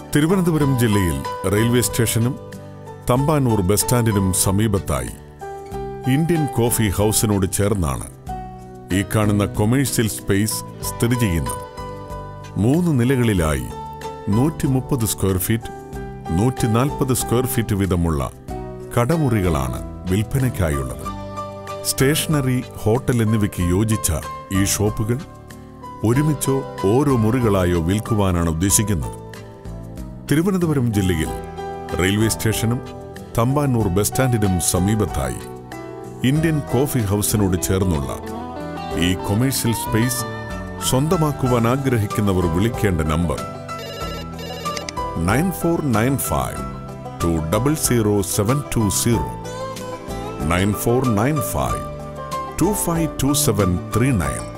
തിരുവനന്തപുരം ജില്ലയിൽ റെയിൽവേ സ്റ്റേഷനും തമ്പാനൂർ ബസ് സ്റ്റാൻഡിനും സമീപത്തായി ഇന്ത്യൻ കോഫി ഹൗസിനോട് ചേർന്നാണ് ഈ കാണുന്ന കൊമേഴ്സ്യൽ സ്പേസ് സ്ഥിതി ചെയ്യുന്നത് മൂന്ന് നിലകളിലായി നൂറ്റി മുപ്പത് സ്ക്വയർ ഫീറ്റ് നൂറ്റി നാൽപ്പത് സ്ക്വയർ ഫീറ്റ് വീതമുള്ള കടമുറികളാണ് വിൽപ്പനയ്ക്കായുള്ളത് സ്റ്റേഷനറി ഹോട്ടൽ എന്നിവയ്ക്ക് യോജിച്ച ഈ ഷോപ്പുകൾ ഒരുമിച്ചോ ഓരോ മുറികളായോ വിൽക്കുവാനാണ് ഉദ്ദേശിക്കുന്നത് തിരുവനന്തപുരം ജില്ലയിൽ റെയിൽവേ സ്റ്റേഷനും തമ്പാനൂർ ബസ് സ്റ്റാൻഡിനും സമീപത്തായി ഇന്ത്യൻ കോഫി ഹൗസിനോട് ചേർന്നുള്ള ഈ കൊമേഴ്സ്യൽ സ്പേസ് സ്വന്തമാക്കുവാൻ ആഗ്രഹിക്കുന്നവർ വിളിക്കേണ്ട number nine four nine five two double zero seven two zero nine four nine five two five two seven three nine